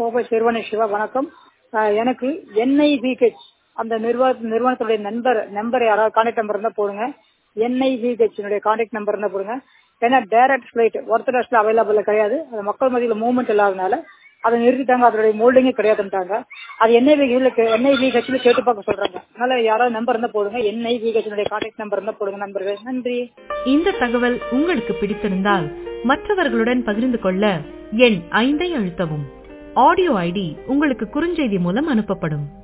கோவை சிறுவனை சிவா வணக்கம் ஆஹ் எனக்கு என்ஐவிஹெச் அந்த நிர்வாக நிறுவனத்துடைய நம்பர் நம்பர் யாராவது கான்டாக்ட் நம்பர் இருந்தா போடுங்க என்ஐவிஹெச் கான்டாக்ட் நம்பர் இருந்தா போடுங்க ஏன்னா டைரக்ட் ஃபிளைட் ஒர்த்தடாஸ்ல அவைலபிள் கிடையாது அது மக்கள் மத்தியில் மூவ்மெண்ட் இல்லாதனால அதை நிறுத்திட்டாங்க அதோடைய மோல்டிங்கே கிடையாதுன்ட்டாங்க அது என்ஐவிஹெச்ல என்ஐவிஹெச்ல கேட்டு பார்க்க சொல்றாங்க அதனால யாராவது நம்பர் இருந்தா போடுங்க என்ஐவிஹெச் கான்டாக்ட் நம்பர் இருந்தா போடுங்க நண்பர்கள் நன்றி இந்த தகவல் உங்களுக்கு பிடித்திருந்தால் மற்றவர்களுடன் பகிர்ந்து கொள்ள எண் ஐந்தை அழுத்தவும் ஆடியோ ஐடி உங்களுக்கு குறுஞ்செய்தி மூலம் அனுப்பப்படும்